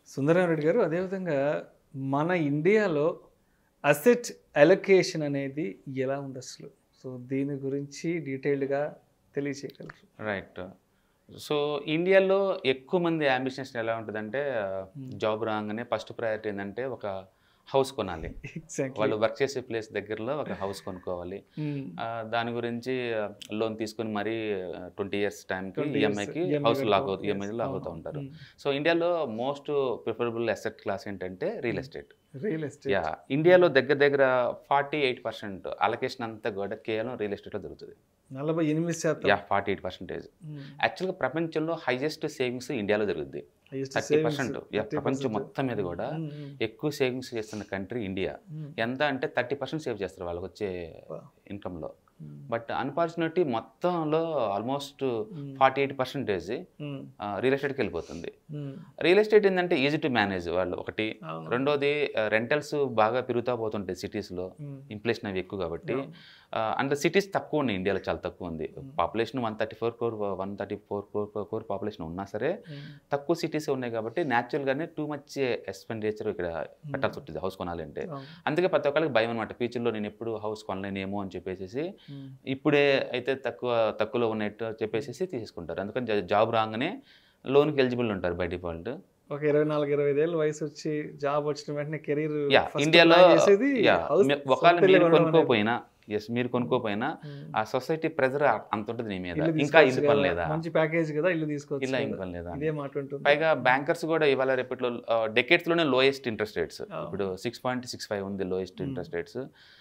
సుందరరామరెడ్డి గారు అదేవిధంగా మన ఇండియాలో అసెట్ అలొకేషన్ అనేది ఎలా ఉంది అసలు సో దీని గురించి డీటెయిల్డ్గా తెలియచేయగలరు రైట్ సో ఇండియాలో ఎక్కువ మంది అంబిషన్స్ ఎలా ఉంటుందంటే జాబ్ రాగానే ఫస్ట్ ప్రయారిటీ ఏంటంటే ఒక హౌస్ కొనాలి ఎగ్జాక్ట్లీ వాళ్ళు వర్క్ చేసే ప్లేస్ దగ్గరలో ఒక హౌస్ కొనుక్కోవాలి ఆ, దాని గురించి లోన్ తీసుకుని మరీ ట్వంటీ ఇయర్స్ టైంకి ఈఎంఐకి హౌస్ లాక్ అవుతుంది ఈఎంఐ లాక్ అవుతూ ఉంటారు సో ఇండియాలో మోస్ట్ ప్రిఫరబుల్ అసెట్ క్లాస్ ఏంటంటే real estate real estate yeah ఇండియాలో దగ్గర దగ్గర ఫార్టీ ఎయిట్ పర్సెంట్ అలొకేషన్ అంతా కూడా కేవలం రియల్ ఎస్టేట్లో దొరుకుతుంది నలభై ఎనిమిది శాతం యా ఫార్టీ ఎయిట్ పర్సెంటేజ్ యాక్చువల్గా ప్రపంచంలో హైయెస్ట్ సేవింగ్స్ ఇండియాలో జరుగుద్ది థర్టీ పర్సెంట్ ప్రపంచం మొత్తం మీద కూడా ఎక్కువ సేవింగ్స్ చేస్తున్న కంట్రీ ఇండియా ఎంత అంటే థర్టీ పర్సెంట్ సేవ్ చేస్తారు వాళ్ళకి వచ్చే ఇన్కంలో బట్ అన్ఫార్చునేట్లీ మొత్తంలో almost forty eight percentage real ఎస్టేట్కి వెళ్ళిపోతుంది రియల్ ఎస్టేట్ ఏంటంటే ఈజీ టు మేనేజ్ వాళ్ళు ఒకటి రెండోది రెంటల్స్ బాగా పెరుగుతూ పోతుంటాయి సిటీస్లో ఇన్ఫ్లేషన్ అవి ఎక్కువ కాబట్టి అండ్ సిటీస్ తక్కువ ఉన్నాయి ఇండియాలో చాలా తక్కువ ఉంది population one thirty four crore one thirty four crore crore population ఉన్నా సరే తక్కువ సిటీస్ ఉన్నాయి కాబట్టి న్యాచురల్గానే టూ మచ్ ఎక్స్పెండిచర్ ఇక్కడ పెట్టాల్సి ఉంటుంది హౌస్ కొనాలంటే అందుకే ప్రతి ఒక్కరికి భయం అనమాట ఫ్యూచర్లో నేను ఎప్పుడు హౌస్ కొనలేనేమో అని చెప్పేసి ఇప్పుడే అయితే తక్కువ తక్కువలో ఉన్నట్టు చెప్పేసి తీసుకుంటారు అందుకని జా- జాబ్ రాగానే లోన్కి ఎలిజిబుల్ ఉంటారు బై డిఫాల్ట్ ఒక ఇరవై నాలుగు ఇరవై ఐదేళ్ళు వయసు వచ్చి జాబ్ వచ్చిన వెంటనే కెరీర్ యా ఇండియాలో యా ఒకవేళ మీరు కొనుక్కోపోయినా ఎస్ మీరు కొనుక్కోపోయినా ఆ సొసైటీ ప్రెజర్ అంత ఉంటుంది నీ మీద ఇంకా ఇల్లు కొనలేదా మంచి ప్యాకేజ్ కదా ఇల్లు తీసుకోవచ్చు ఇలా కదా. ఇల్లు కొనలేదా ఇదే మాట ఉంటుంది పైగా బ్యాంకర్స్ కూడా ఇవాళ రేపట్లో డెకెట్స్ లోనే లోయెస్ట్ ఇంట్రెస్ట్ రేట్స్ Oh. ఇప్పుడు సిక్స్ పాయింట్ సిక్స్ ఫైవ్ ఉంది లోయెస్ట్ ఇంట్రెస్ట్ రేట్స్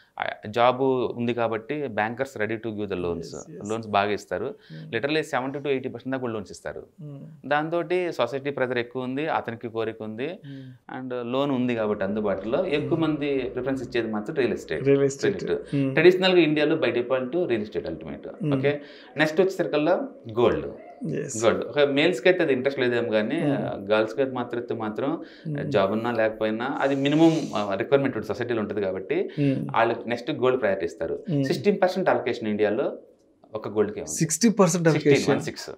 జాబ్ ఉంది కాబట్టి bankers ready to give the loans Yes, yes. Loans బాగా ఇస్తారు Mm. Literally seventy to eighty percent దాకా లోన్స్ ఇస్తారు Mm. దాంతో సొసైటీ ప్రెజర్ ఎక్కువ ఉంది అతనికి కోరిక ఉంది Mm. అండ్ లోన్ ఉంది కాబట్టి అందుబాటులో ఎక్కువ మంది ప్రిఫరెన్స్ ఇచ్చేది మాత్రం real estate real estate Mm. ట్రెడిషనల్గా ఇండియాలో by default real estate ultimate Mm. Okay next వచ్చేసరికల్లా గోల్డ్ Yes. గోల్డ్ ఒక మేల్స్కి అయితే అది ఇంట్రెస్ట్ లేదేమో కానీ Mm. గర్ల్స్కి అయితే మాత్రం అయితే మాత్రం Mm. జాబ్ ఉన్నా లేకపోయినా అది మినిమం రిక్వైర్మెంట్ సొసైటీలో ఉంటుంది కాబట్టి Mm. వాళ్ళు నెక్స్ట్ గోల్డ్ ప్రయారిటీ ఇస్తారు Mm. సిక్స్టీన్ పర్సెంట్ అలొకేషన్ ఇండియాలో ఒక గోల్డ్కి sixty percent sixteen one six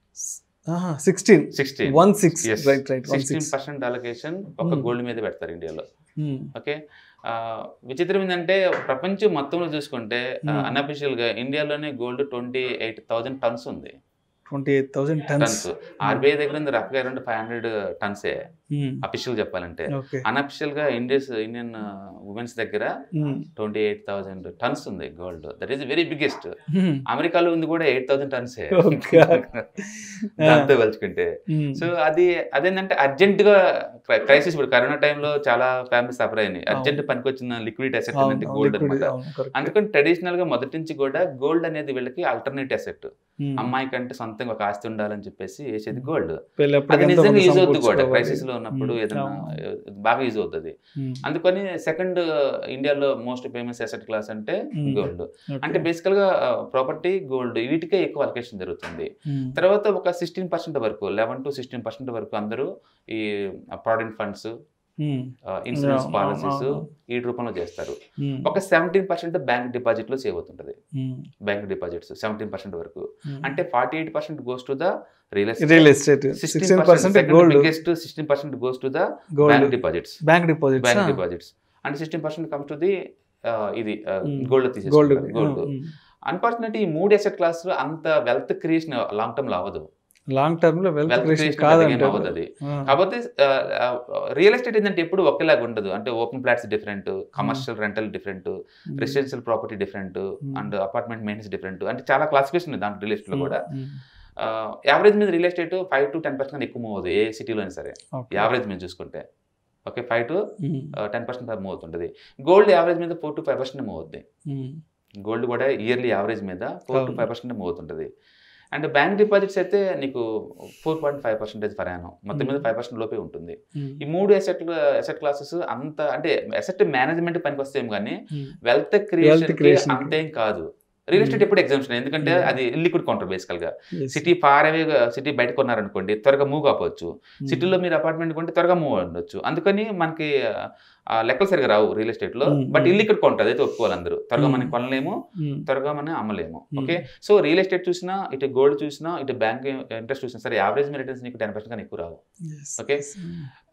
sixteen sixteen one six right right one sixteen six percent allocation ఒక Mm. గోల్డ్ మీద పెడతారు ఇండియాలో ఓకే ఆ, విచిత్రం ఏంటంటే ప్రపంచం మొత్తంలో చూసుకుంటే Hmm. అన్అఫిషియల్ గా ఇండియాలోనే gold twenty eight thousand tons ఉంది twenty eight thousand tons tons RBI దగ్గర ఉంది రఫ్గా అరౌండ్ ఫైవ్ హండ్రెడ్ టన్సే అఫీషియల్ చెప్పాలంటే ఓకే అన్అఫిషియల్ గా ఇండియస్ ఇండియన్ ఉమెన్స్ దగ్గర ట్వంటీ ఎయిట్ థౌసండ్ టన్స్ ఉంది gold that is very biggest అమెరికాలో ఉంది కూడా ఎయిట్ థౌసండ్ టన్సే Okay. దాంతో పోల్చుకుంటే సో అది అదేంటంటే అర్జెంట్ గా క్రైసిస్ ఇప్పుడు కరోనా టైంలో చాలా ఫ్యామిలీ సఫర్ అయినాయి అర్జెంట్ పనికొచ్చిన లిక్విడ్ అసెట్ అంటే గోల్డ్ అనమాట అందుకని ట్రెడిషనల్ గా మొదటి నుంచి కూడా గోల్డ్ అనేది వీళ్ళకి ఆల్టర్నేట్ అసెట్ అమ్మాయి కంటే సొంతంగా ఒక ఆస్తి ఉండాలని చెప్పేసి వేసేది గోల్డ్ అది నిజంగా యూజ్ అవుతుంది కూడా క్రైసిస్ లో ఉన్నప్పుడు Hmm. ఏదైనా అవును. బాగా యూజ్ అవుతుంది అందుకని సెకండ్ ఇండియాలో మోస్ట్ ఫేమస్ అసెట్ క్లాస్ అంటే Hmm. గోల్డ్ అంటే బేసికల్ గా ప్రాపర్టీ గోల్డ్ వీటికే ఎక్కువ అలొకేషన్ జరుగుతుంది తర్వాత ఒక సిక్స్టీన్ పర్సెంట్ వరకు లెవెన్ టు సిక్స్టీన్ పర్సెంట్ వరకు అందరూ ఈ ప్రావిడెంట్ ఫండ్స్ ఇన్సూరెన్స్ అవును, పాలసీస్ అవును. ఈ రూపంలో చేస్తారు ఒక సెవెంటీన్ పర్సెంట్ బ్యాంక్ డిపాజిట్ లో సేవ్ అవుతుంటది బ్యాంక్ డిపాజిట్స్ సెవెంటీన్ పర్సెంట్ వరకు అంటే forty eight percent goes to the real real estate sixteen percent gold biggest sixteen percent goes to the bank gold deposits bank deposit bank deposits and sixteen percent comes to the ఇది Hmm. Gold gold తీసేసుకుంటారు gold unfortunately ఈ మూడు asset class అంత wealth creation long term లో అవ్వదు long term లో wealth wealth creation creation అవ్వదు కాదంటారు అది కాకపోతే రియల్ ఎస్టేట్ ఏంటంటే ఎప్పుడు ఒకేలాగా ఉండదు అంటే open flats different commercial rental different residential property different and apartment maintenance different అంటే చాలా క్లాసిఫికేషన్ ఉంది దాంట్లో రియల్ ఎస్టేట్ లో కూడా యావరేజ్ మీద real estate five to ten percent ఎక్కువ మూవ్ అవుతుంది ఏ సిటీలో అయినా సరే యావరేజ్ మీద చూసుకుంటే okay five to ten percent move అవుతుంటుంది గోల్డ్ యావరేజ్ మీద four to five percent move అవుద్ది గోల్డ్ కూడా ఇయర్లీ యావరేజ్ మీద ఫోర్ టు అవును. ఫైవ్ పర్సెంట్ మూవ్ అవుతుంటుంది అండ్ బ్యాంక్ డిపాజిట్స్ అయితే నీకు four point five percentage for annum మొత్తం మీద Hmm. ఫైవ్ పర్సెంట్ లోపే ఉంటుంది ఈ మూడు అసెట్ అసెట్ క్లాసెస్ అంత అంటే అసెట్ మేనేజ్మెంట్ పనికి వస్తేం కానీ వెల్త్ క్రియేషన్ creation కి. అంతేం కాదు రియల్ ఎస్టేట్ ఎప్పుడు ఎగ్జామ్షన్ ఎందుకంటే Hmm. అది ఇల్లిక్విడ్ కౌంటర్ బేసికల్ గా సిటీ ఫార్ అవే సిటీ బయట కొన్నారనుకోండి త్వరగా మూవ్ కావచ్చు సిటీలో మీరు అపార్ట్మెంట్ కొంటే త్వరగా మూవ్ ఉండొచ్చు అందుకని మనకి ఆ, లెక్కలు సరిగా రావు రియల్ ఎస్టేట్ లో Hmm. But Hmm. Illiquid counter అదైతే ఒప్పుకోవాలి అందరూ త్వరగా Hmm. మనం కొనలేము త్వరగా మనం అమ్మలేము Hmm. Okay so real estate చూసినా ఇటు గోల్డ్ చూసినా ఇటు బ్యాంక్ ఇంట్రెస్ట్ చూసినా సరే యావరేజ్ రిటర్న్స్ నీకు టెన్ పర్సెంట్ కానీ ఎక్కువ రావు Okay.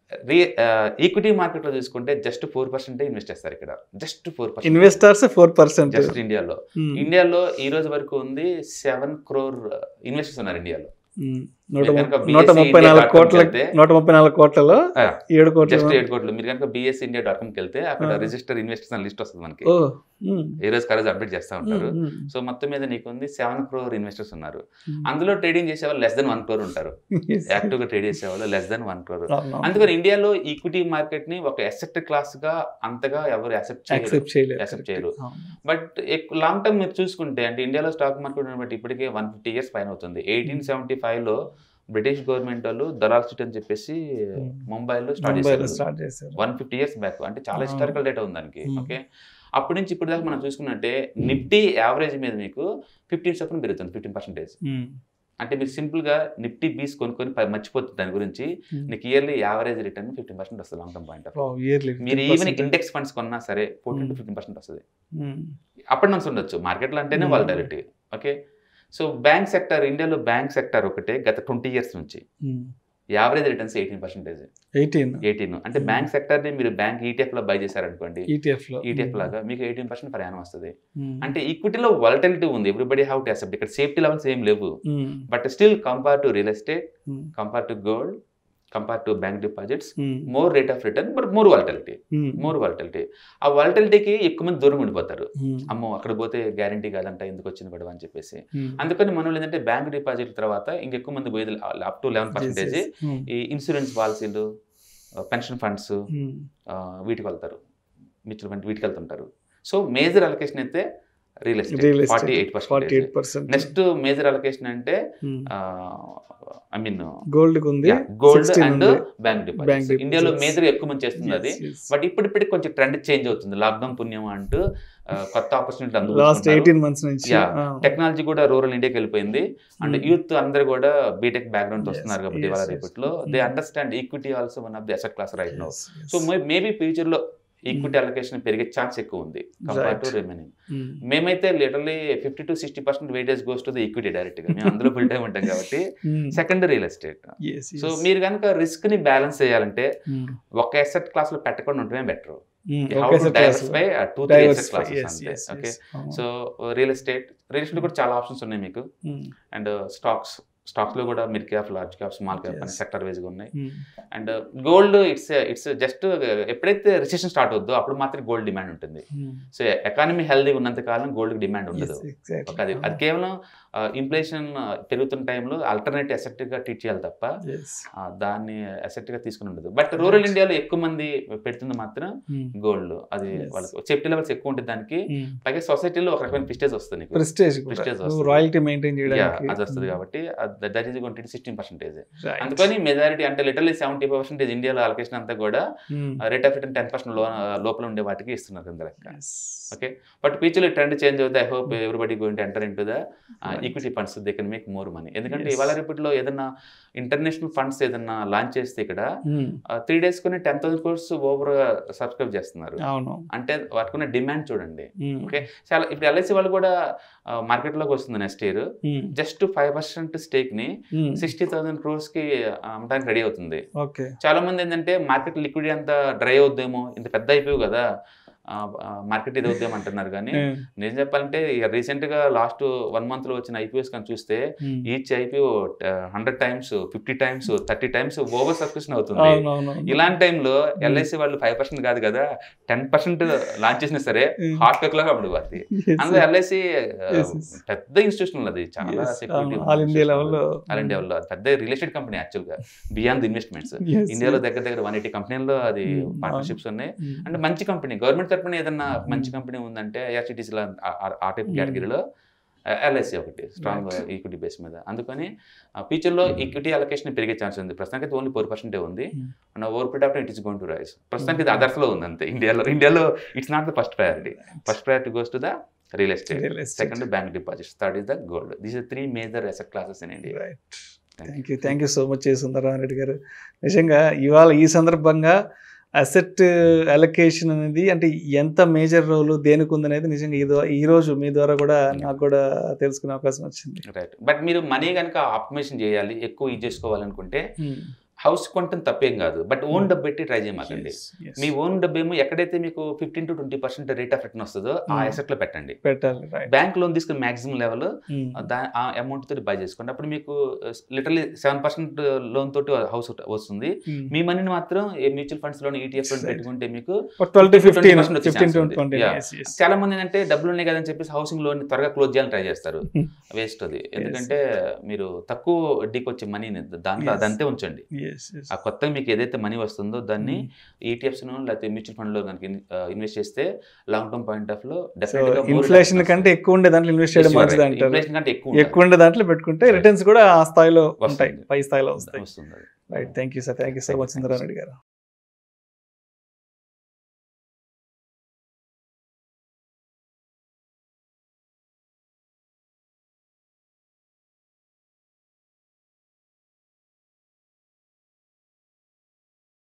ఈక్విటీ మార్కెట్ లో చూసుకుంటే జస్ట్ ఫోర్ పర్సెంట్ ఇన్వెస్ట్ చేస్తారు ఇక్కడ just four percent investors four percent just ఇండియాలో ఇండియాలో ఈ రోజు వరకు ఉంది సెవెన్ క్రోర్ ఇన్వెస్టర్స్ ఉన్నారు ఇండియాలో నూట మీరు ముప్ప- కనుక నూట BSE ముప్పై India నాలుగు dot com కోట్ల వెళ్తే, నూట ముప్పై నాలుగు కోట్లలో ఆ, ఏడు కోట్ల జస్ట్ ఏడు కోట్లు మీరు కనుక బిఎస్ ఇండియా డాట్ కామ్కి వెళ్తే అక్కడ ఆ. రిజిస్టర్ ఇన్వెస్టర్స్ అని లిస్ట్ వస్తుంది మనకి ఓ ఉమ్, ఏ రోజు కరోజు అప్డేట్ చేస్తూ ఉంటారు ఉమ్, ఉమ్. సో మొత్తం మీద నీకు ఉంది సెవెన్ క్రోర్ ఇన్వెస్టర్స్ ఉన్నారు ఉమ్. అందులో ట్రేడింగ్ చేసే వాళ్ళు లెస్ దెన్ వన్ క్రోర్ ఉంటారు Yes. యాక్టివ్ గా ట్రేడ్ చేసే వాళ్ళు లెస్ దెన్ వన్ క్రోర్ అవును. అందుకని ఇండియాలో ఈక్విటీ మార్కెట్ ని ఒక ఎసెప్ట్ క్లాస్ గా అంతగా ఎవరు యాక్సెప్ట్ చేయరు యాక్సెప్ట్ చేయలేదు Accept చేయరు. అవును. బట్ లాంగ్ టర్మ్ మీరు చూసుకుంటే అంటే ఇండియాలో స్టాక్ మార్కెట్ బట్టి ఇప్పటికే వన్ ఫిఫ్టీ ఇయర్స్ పైన అవుతుంది ఎయిటీన్ సెవెంటీ ఫైవ్ లో బ్రిటిష్ గవర్నమెంట్ వాళ్ళు దలాల్ స్ట్రీట్ అని చెప్పేసి Hmm. ముంబైలో స్టార్ట్ ముంబైలో చేశారు స్టార్ట్ చేశారు వన్ ఫిఫ్టీ ఇయర్స్ బ్యాక్ అంటే చాలా Ah. హిస్టారికల్ డేటా ఉంది దానికి Hmm. ఓకే అప్పటి నుంచి ఇప్పుడు దాకా మనం చూసుకున్నట్టే నిఫ్టీ యావరేజ్ మీద మీకు ఫిఫ్టీన్ చొప్పున పెరుగుతుంది ఫిఫ్టీన్ పర్సెంటేజ్ ఉమ్, అంటే మీరు సింపుల్ గా నిఫ్టీ బీస్ కొనుక్కొని ప- మర్చిపోతుంది దాని గురించి ఉమ్. నీకు yearly average return fifteen percent వస్తుంది long term point of Wow, yearly మీరు 15%. ఈవెన్ ఇండెక్స్ ఫండ్స్ కొన్నా సరే fourteen to Hmm. Fifteen percent వస్తుంది ఉమ్, అప్పటి నుంచి ఉండొచ్చు మార్కెట్లో అంటేనే Hmm. Volatility okay so bank sector ఇండియాలో బ్యాంక్ సెక్టర్ ఒకటే గత ట్వంటీ ఇయర్స్ నుంచి um. Average returns eighteen percentage 18 eighteen అంటే Hmm. బ్యాంక్ సెక్టర్ ని మీరు బ్యాంక్ ఈటీఎఫ్ లో బై చేశారనుకోండి ETF లో ఈటీఎఫ్ ఉమ్, లాగా మీకు ఎయిటీన్ పర్సెంట్ ప్రయాణం వస్తుంది ఉమ్, అంటే ఈక్విటీలో వాలటిలిటీ ఉంది ఎవ్రీబడి హ్యావ్ టు అసెప్ట్ ఇక్కడ సేఫ్టీ లెవెల్స్ ఏం లేవు um, but still compare to real estate um, compare to gold compare to bank deposits um, more rate of return but more volatility um, more volatility ఆ వాలటిలిటీకి ఎక్కువ మంది దూరం ఉండిపోతారు ఉమ్, అమ్మో అక్కడ పోతే గ్యారంటీ కాదంట ఎందుకు వచ్చింది గొడవ అని చెప్పేసి ఉమ్. అందుకని మనం ఏంటంటే బ్యాంక్ డిపాజిట్ తర్వాత ఇంకెక్కువ మంది పోయేది up to eleven Yes, percentage yes. Um, ఈ ఇన్సూరెన్స్ పాలసీలు పెన్షన్ ఫండ్స్ ఉమ్, వీటికి వెళ్తారు మ్యూచువల్ ఫండ్ వీటికి వెళ్తుంటారు సో మేజర్ అలొకేషన్ అయితే real estate Real estate, forty eight 48% percent next major allocation అంటే ఉమ్. ఐ మీన్ గోల్డ్ కు ఉంది గోల్డ్ 16 అండ్ ఉంది. Bank Bank deposits deposits. ఇండియాలో మేజర్ ఎక్కువ మంది చేస్తుంది అది Yes, yes. బట్ ఇప్పుడిప్పటికి కొంచెం ట్రెండ్ చేంజ్ అవుతుంది లాక్డౌన్ పుణ్యం అంటూ ఆ, కొత్త ఆపర్చునిటీ లాస్ట్ ఎయిటీన్ మంత్స్ నుంచి Yeah. ఆ. టెక్నాలజీ కూడా రూరల్ ఇండియాకి వెళ్ళిపోయింది అండ్ Hmm. యూత్ అందరు కూడా బీటెక్ బ్యాక్గ్రౌండ్ Yes, వస్తున్నారు కాబట్టి yes, ఇవాళ yes. రేపట్లో they Hmm. Understand equity also one of the asset class right no Yes, yes. So maybe future లో ఈక్విటీ అలొకేషన్ పెరిగే ఛాన్స్ ఎక్కువ ఉంది compare to Right. Remaining um, మేమైతే literally fifty to sixty percent weightage goes to the equity direct గా మేము అందులో full time ఉంటాం కాబట్టి um, secondary real estate yes, so yes. మీరు కనుక రిస్క్ ని బ్యాలెన్స్ చేయాలంటే ఉమ్, ఒక ఎసెట్ క్లాస్ లో పెట్టకుండా ఉండటమే బెటర్ ఉమ్, హౌ ఒకే టు set class. Diversify two three asset Diversify, classes yes, అంతే yes, ఓకే yes. అవును. So real estate real estate కూడా చాలా ఆప్షన్స్ ఉన్నాయి మీకు ఉమ్, అండ్ స్టాక్స్ స్టాక్స్ లో కూడా mid cap large cap small cap అని Yes. సెక్టర్ వైజ్ గా ఉన్నాయి um, and gold it's it's just ఎప్పుడైతే రిసెషన్ స్టార్ట్ అవుద్దో అప్పుడు మాత్రం గోల్డ్ డిమాండ్ ఉంటుంది ఉమ్, సో ఎకానమీ హెల్దీ ఉన్నంత కాలం గోల్డ్ డిమాండ్ ఉండదు yes, exactly. ఒక అది అది కేవలం ఇన్ఫ్లేషన్ పెరుగుతున్న టైంలో ఆల్టర్నేట్ అసెట్ గా ట్రీట్ చేయాలి తప్ప Yes. ఆ, దాన్ని అసెట్ గా తీసుకుని ఉండదు బట్ రూరల్ ఇండియాలో ఎక్కువ మంది పెడుతుంది మాత్రం ఉమ్, గోల్డ్ అది Yes. వాళ్ళకి సేఫ్టీ లెవెల్స్ ఎక్కువ ఉంటుంది దానికి ఉమ్. పైగా సొసైటీలో ఒక రకమైన ప్రిస్టేజ్ వస్తుంది నీకు ప్రెస్టేజ్ Prestige కూడా వస్తుంది. రాయల్టీ మెయింటైన్ Yeah, చేయడానికి అది వస్తుంది కాబట్టి that is gone sixteen percentage Right. అందుకని మెజారిటీ అంటే లిటర్లీ సెవెంటీ ఫైవ్ పర్సెంటేజ్ ఇండియాలో అలొకేషన్ అంతా కూడా um, rate of return ten percent లోపల ఉండే వాటికి ఇస్తున్నారు కింద లెక్క yes. ఓకే బట్ ఫ్యూచర్లో ట్రెండ్ చేంజ్ అవుతుంది I hope everybody going to enter into the Right. Equity funds they can make more money ఎందుకంటే Yes. ఇవాళ రేపట్లో ఏదన్నా ఇంటర్నేషనల్ ఫండ్స్ ఏదన్నా లాంచ్ చేస్తే ఇక్కడ ఉమ్, త్రీ డేస్ కొని ten thousand crores oversubscribe చేస్తున్నారు అవును అంటే వాటికున్న డిమాండ్ చూడండి ఉమ్, ఓకే చాలా ఇప్పుడు ఎల్ఐసి వాళ్ళు కూడా మార్కెట్లోకి వస్తుంది next year um, just five percent stake ని ఉమ్, సిక్స్టీ థౌసండ్ క్రోర్స్ కి అమ్మడానికి రెడీ అవుతుంది ఓకే చాలా మంది ఏంటంటే మార్కెట్ లిక్విడిటీ అంతా డ్రై అవుద్దేమో ఇంత పెద్ద అయిపోయి కదా మార్కెట్ ఇది అవుద్దేమో అంటున్నారు కానీ ఉమ్, నిజం చెప్పాలంటే రీసెంట్ గా లాస్ట్ వన్ మంత్ లో వచ్చిన ఐపీఎస్ కానీ చూస్తే um. Each IPO hundred times fifty times thirty times oversubscription అవుతుంది అవునవును ఇలాంటి టైంలో ఎల్ఐసి వాళ్ళు ఫైవ్ పర్సెంట్ కాదు కదా టెన్ పర్సెంట్ లాంచ్ చేసినా సరే హార్ట్ కేక్ లాగా అప్పుడు పోతుంది అందులో ఎల్ఐసి Yes, yes. పెద్ద ఇన్స్టిట్యూషన్ అది చాలా సెక్యూరిటీ ఆల్ ఇండియా లెవెల్లో ఆల్ ఇండియా లెవెల్లో పెద్ద రియల్ ఎస్టేట్ కంపెనీ యాక్చువల్ గా బియాండ్ ఇన్వెస్ట్మెంట్స్ ఇండియాలో దగ్గర దగ్గర వన్ ఎయిటీ కంపెనీల్లో అది Hmm, పార్ట్నర్షిప్స్ ఉన్నాయి అంటే మంచి కంపెనీ గవర్నమెంట్ తరపున ఏదన్నా మంచి కంపెనీ ఉందంటే ఐఆర్సిటీసీ ఆ టైప్ Hmm. కేటగిరీలో ఎల్ఐసి ఒకటి స్ట్రాంగ్ Right. ఈక్విటీ బేస్ మీద అందుకని ఫ్యూచర్లో ఈక్విటీ అలొకేషన్ పెరిగే ఛాన్స్ ఉంది ప్రస్తుతానికి అయితే ఓన్లీ ఫోర్ పర్సెంటే ఉంది Hmm. And over period of it is gone to rise ప్రస్తుతానికి ఇది అదర్స్లో ఉంది అంతే ఇండియాలో ఇండియాలో it's not the first priority first priority goes to the real estate second bank deposits third is the gold these three major asset classes in India right thank you thank you so much Sundararaman Reddy garu నిజంగా ఇవాళ ఈ సందర్భంగా asset allocation అనేది అంటే ఎంత major role దేనికి ఉందనేది నిజంగా ఈ ద్వా- ఈ రోజు మీ ద్వారా కూడా నాకు కూడా తెలుసుకునే అవకాశం వచ్చింది రైట్ బట్ మీరు మనీ కనుక ఆప్టిమైజేషన్ చేయాలి ఎక్కువ ఇది చేసుకోవాలనుకుంటే హౌస్ కొంటాం తప్పేం కాదు బట్ ఓన్ డబ్బు పెట్టి ట్రై చేయమాకండి మీ ఓన్ డబ్బు ఏమో ఎక్కడైతే మీకు fifteen to twenty percent rate of return వస్తుందో ఆ Hmm. అసెట్ లో పెట్టండి పెట్టాలి రైట్ బ్యాంక్ లోన్ తీసుకుని మాక్సిమం లెవెల్ ఆ అమౌంట్ తోటి బై చేసుకోండి అప్పుడు మీకు లిటరలీ సెవెన్ పర్సెంట్ లోన్ తోటి హౌస్ వస్తుంది మీ మనీని మాత్రం మ్యూచువల్ ఫండ్స్ లోని ఈటీఎఫ్ లో Right. పెట్టుకుంటే మీకు ట్వెల్వ్ టు ఫిఫ్టీన్ 20% వచ్చే ఫిఫ్టీన్ టు chance ఉంది. Twenty Yeah. చాలా మంది ఏంటంటే డబ్బులు ఉన్నాయి కదని చెప్పేసి హౌసింగ్ లోన్ త్వరగా క్లోజ్ చేయాలని ట్రై చేస్తారు Hmm. వేస్ట్ అది ఎందుకంటే మీరు తక్కువ వడ్డీకి వచ్చే మనీని దాంట్లో Yes. అదంతే ఉంచండి ఆ కొత్తగా మీకు ఏదైతే మనీ వస్తుందో దాన్ని ఈటీఎఫ్స్ లేకపోతే మ్యూచువల్ ఫండ్ లో కనుక ఇన్వెస్ట్ చేస్తే లాంగ్ టర్మ్ పాయింట్ ఆఫ్ లో డెఫినెట్ ఇన్ఫ్లేషన్ కంటే ఎక్కువ ఉండే దాంట్లో ఇన్వెస్ట్ చేయడం మంచిది అంటారు ఇన్ఫ్లేషన్ కంటే ఎక్కువ ఎక్కువ ఉండే దాంట్లో పెట్టుకుంటే Right. రిటర్న్స్ కూడా ఆ స్థాయిలో ఉంటాయి వస్తుంది. పై స్థాయిలో వస్తాయి వస్తుంది అది. Right thank you sir thank you so Thank you, much thank you, Chandra Reddy గారు